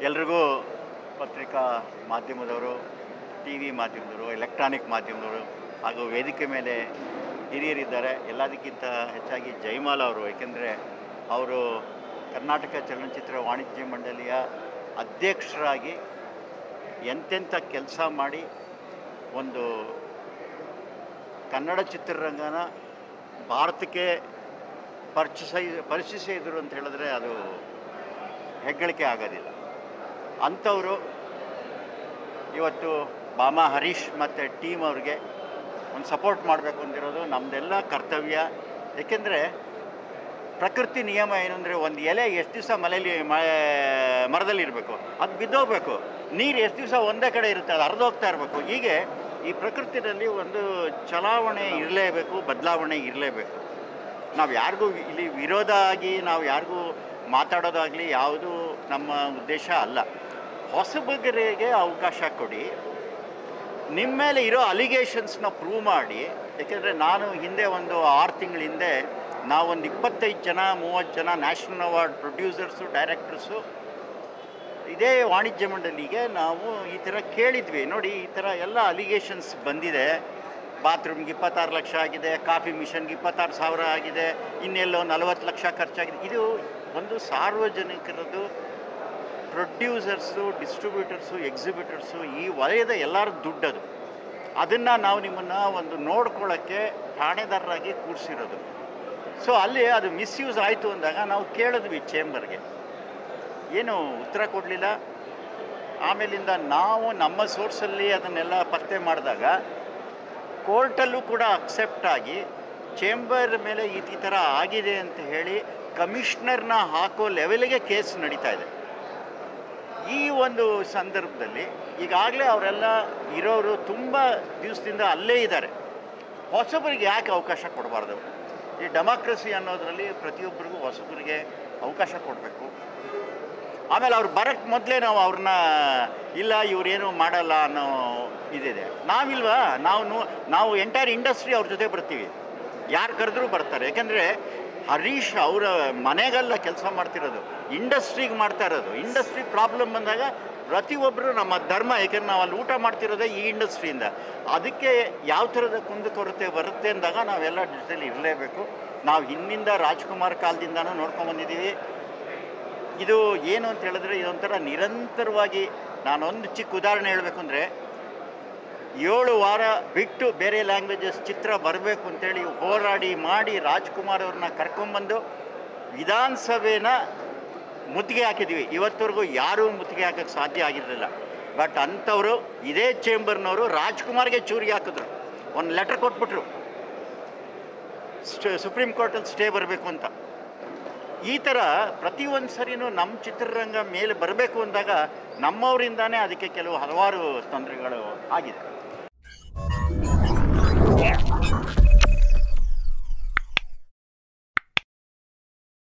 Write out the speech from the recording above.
ಎಲ್ರಿಗೂ ಪತ್ರಿಕಾ ಮಾಧ್ಯಮದವರು ಟಿ ವಿ ಮಾಧ್ಯಮದವರು ಎಲೆಕ್ಟ್ರಾನಿಕ್ ಮಾಧ್ಯಮದವರು ಹಾಗೂ ವೇದಿಕೆ ಮೇಲೆ ಹಿರಿಯರಿದ್ದಾರೆ ಎಲ್ಲದಕ್ಕಿಂತ ಹೆಚ್ಚಾಗಿ ಜೈಮಾಲ ಅವರು ಏಕೆಂದರೆ ಅವರು ಕರ್ನಾಟಕ ಚಲನಚಿತ್ರ ವಾಣಿಜ್ಯ ಮಂಡಳಿಯ ಅಧ್ಯಕ್ಷರಾಗಿ ಎಂತೆಂಥ ಕೆಲಸ ಮಾಡಿ ಒಂದು ಕನ್ನಡ ಚಿತ್ರರಂಗನ ಭಾರತಕ್ಕೆ ಪರಿಚಯಿಸ ಪರಿಚಯಿಸಿದರು ಅಂತ ಹೇಳಿದ್ರೆ ಅದು ಹೆಗ್ಗಳಿಕೆ ಆಗೋದಿಲ್ಲ ಅಂಥವರು ಇವತ್ತು ಬಾಮಾ ಹರೀಶ್ ಮತ್ತು ಟೀಮ್ ಅವ್ರಿಗೆ ಒಂದು ಸಪೋರ್ಟ್ ಮಾಡಬೇಕು ಅಂತಿರೋದು ನಮ್ಮದೆಲ್ಲ ಕರ್ತವ್ಯ ಏಕೆಂದರೆ ಪ್ರಕೃತಿ ನಿಯಮ ಏನು ಅಂದರೆ ಒಂದು ಎಲೆ ಎಷ್ಟು ದಿವಸ ಮನೇಲಿ ಮರದಲ್ಲಿ ಇರಬೇಕು ಅದು ಬಿದ್ದೋಗ್ಬೇಕು ನೀರು ಎಷ್ಟು ದಿವಸ ಒಂದೇ ಕಡೆ ಇರುತ್ತೆ ಅದು ಹರಿದೋಗ್ತಾ ಇರಬೇಕು ಹೀಗೆ ಈ ಪ್ರಕೃತಿನಲ್ಲಿ ಒಂದು ಚಲಾವಣೆ ಇರಲೇಬೇಕು ಬದಲಾವಣೆ ಇರಲೇಬೇಕು ನಾವು ಯಾರಿಗೂ ಇಲ್ಲಿ ವಿರೋಧ ಆಗಿ ನಾವು ಯಾರಿಗೂ ಮಾತಾಡೋದಾಗಲಿ ಯಾವುದೂ ನಮ್ಮ ಉದ್ದೇಶ ಅಲ್ಲ ಹೊಸಬಗರಿಗೆ ಅವಕಾಶ ಕೊಡಿ ನಿಮ್ಮ ಮೇಲೆ ಇರೋ ಅಲಿಗೇಷನ್ಸ್ನ ಪ್ರೂವ್ ಮಾಡಿ ಯಾಕೆಂದರೆ ನಾನು ಹಿಂದೆ ಒಂದು ಆರು ತಿಂಗಳ ಹಿಂದೆ ನಾವೊಂದು ಇಪ್ಪತ್ತೈದು ಜನ ಮೂವತ್ತು ಜನ ನ್ಯಾಷನಲ್ ಅವಾರ್ಡ್ ಪ್ರೊಡ್ಯೂಸರ್ಸು ಡೈರೆಕ್ಟರ್ಸು ಇದೇ ವಾಣಿಜ್ಯ ಮಂಡಳಿಗೆ ನಾವು ಈ ಥರ ಕೇಳಿದ್ವಿ ನೋಡಿ ಈ ಥರ ಎಲ್ಲ ಅಲಿಗೇಷನ್ಸ್ ಬಂದಿದೆ ಬಾತ್ರೂಮ್ಗೆ ಇಪ್ಪತ್ತಾರು ಲಕ್ಷ ಆಗಿದೆ ಕಾಫಿ ಮಿಷನ್ಗೆ ಇಪ್ಪತ್ತಾರು ಸಾವಿರ ಆಗಿದೆ ಇನ್ನೆಲ್ಲೋ ನಲವತ್ತು ಲಕ್ಷ ಖರ್ಚಾಗಿದೆ ಇದು ಒಂದು ಸಾರ್ವಜನಿಕರದ್ದು ಪ್ರೊಡ್ಯೂಸರ್ಸು ಡಿಸ್ಟ್ರಿಬ್ಯೂಟರ್ಸು ಎಕ್ಸಿಬಿಟರ್ಸು ಈ ವಲಯದ ಎಲ್ಲರ ದುಡ್ಡದು ಅದನ್ನು ನಾವು ನಿಮ್ಮನ್ನು ಒಂದು ನೋಡ್ಕೊಳ್ಳೋಕ್ಕೆ ಠಾಣೆದಾರರಾಗಿ ಕೂರಿಸಿರೋದು ಸೊ ಅಲ್ಲಿ ಅದು ಮಿಸ್ಯೂಸ್ ಆಯಿತು ಅಂದಾಗ ನಾವು ಕೇಳಿದ್ವಿ ಚೇಂಬರ್ಗೆ ಏನು ಉತ್ತರ ಕೊಡಲಿಲ್ಲ ಆಮೇಲಿಂದ ನಾವು ನಮ್ಮ ಸೋರ್ಸಲ್ಲಿ ಅದನ್ನೆಲ್ಲ ಪತ್ತೆ ಮಾಡಿದಾಗ ಕೋರ್ಟಲ್ಲೂ ಕೂಡ ಅಕ್ಸೆಪ್ಟ್ ಆಗಿ ಚೇಂಬರ್ ಮೇಲೆ ಈ ಈ ಥರ ಆಗಿದೆ ಅಂತ ಹೇಳಿ ಕಮಿಷ್ನರ್ನ ಹಾಕೋ ಲೆವೆಲ್ಗೆ ಕೇಸ್ ನಡೀತಾ ಇದೆ ಈ ಒಂದು ಸಂದರ್ಭದಲ್ಲಿ ಈಗಾಗಲೇ ಅವರೆಲ್ಲ ಇರೋರು ತುಂಬ ದಿವಸದಿಂದ ಅಲ್ಲೇ ಇದ್ದಾರೆ ಹೊಸಬರಿಗೆ ಯಾಕೆ ಅವಕಾಶ ಕೊಡಬಾರ್ದು ಈ ಡೆಮಾಕ್ರಸಿ ಅನ್ನೋದರಲ್ಲಿ ಪ್ರತಿಯೊಬ್ಬರಿಗೂ ಹೊಸಬರಿಗೆ ಅವಕಾಶ ಕೊಡಬೇಕು ಆಮೇಲೆ ಅವ್ರು ಬರೋಕ್ಕೆ ಮೊದಲೇ ನಾವು ಅವ್ರನ್ನ ಇಲ್ಲ ಇವರೇನು ಮಾಡಲ್ಲ ಅನ್ನೋ ಇದಿದೆ ನಾವಿಲ್ವಾ ನಾವು ನೋ- ನಾವು ಎಂಟೈರ್ ಇಂಡಸ್ಟ್ರಿ ಅವ್ರ ಜೊತೆ ಬರ್ತೀವಿ ಯಾರು ಕರೆದ್ರೂ ಬರ್ತಾರೆ ಯಾಕೆಂದರೆ ಹರೀಶ್ ಅವರ ಮನೆಗೆಲ್ಲ ಕೆಲಸ ಮಾಡ್ತಿರೋದು ಇಂಡಸ್ಟ್ರಿಗೆ ಮಾಡ್ತಾ ಇರೋದು ಇಂಡಸ್ಟ್ರಿ ಪ್ರಾಬ್ಲಮ್ ಬಂದಾಗ ಪ್ರತಿಯೊಬ್ಬರು ನಮ್ಮ ಧರ್ಮ ಯಾಕೆಂದ್ರೆ ನಾವು ಅಲ್ಲಿ ಊಟ ಮಾಡ್ತಿರೋದೇ ಈ ಇಂಡಸ್ಟ್ರಿಯಿಂದ ಅದಕ್ಕೆ ಯಾವ ಥರದ ಕುಂದುಕೊರತೆ ಬರುತ್ತೆ ಅಂದಾಗ ನಾವೆಲ್ಲ ಜೊತೆಲಿ ಇರಲೇಬೇಕು ನಾವು ಹಿಂದಿಂದ ರಾಜ್ಕುಮಾರ್ ಕಾಲದಿಂದನೂ ನೋಡ್ಕೊಂಬಂದಿದ್ದೀವಿ ಇದು ಏನು ಅಂತ ಹೇಳಿದ್ರೆ ಇದೊಂಥರ ನಿರಂತರವಾಗಿ ನಾನೊಂದು ಚಿಕ್ಕ ಉದಾಹರಣೆ ಹೇಳಬೇಕು ಅಂದರೆ ಏಳು ವಾರ ಬಿಟ್ಟು ಬೇರೆ ಲ್ಯಾಂಗ್ವೇಜಸ್ ಚಿತ್ರ ಬರಬೇಕು ಅಂತೇಳಿ ಹೋರಾಡಿ ಮಾಡಿ ರಾಜ್ಕುಮಾರ್ ಅವ್ರನ್ನ ಕರ್ಕೊಂಬಂದು ವಿಧಾನಸಭೆನ ಮುತ್ತಿಗೆ ಹಾಕಿದ್ವಿ ಇವತ್ತವರೆಗೂ ಯಾರೂ ಮುತ್ತಿಗೆ ಹಾಕೋಕ್ಕೆ ಸಾಧ್ಯ ಆಗಿರಲಿಲ್ಲ ಬಟ್ ಅಂಥವರು ಇದೇ ಚೇಂಬರ್ನವರು ರಾಜ್ಕುಮಾರ್ಗೆ ಚೂರಿ ಹಾಕಿದ್ರು ಒಂದು ಲೆಟರ್ ಕೊಟ್ಬಿಟ್ರು ಸ್ಟೇ ಸುಪ್ರೀಂ ಕೋರ್ಟಲ್ಲಿ ಸ್ಟೇ ಬರಬೇಕು ಅಂತ ಈ ಥರ ಪ್ರತಿಯೊಂದು ಸರಿನೂ ನಮ್ಮ ಚಿತ್ರರಂಗ ಮೇಲೆ ಬರಬೇಕು ಅಂದಾಗ ನಮ್ಮವರಿಂದಾನೇ ಅದಕ್ಕೆ ಕೆಲವು ಹಲವಾರು ತೊಂದರೆಗಳು ಆಗಿದೆ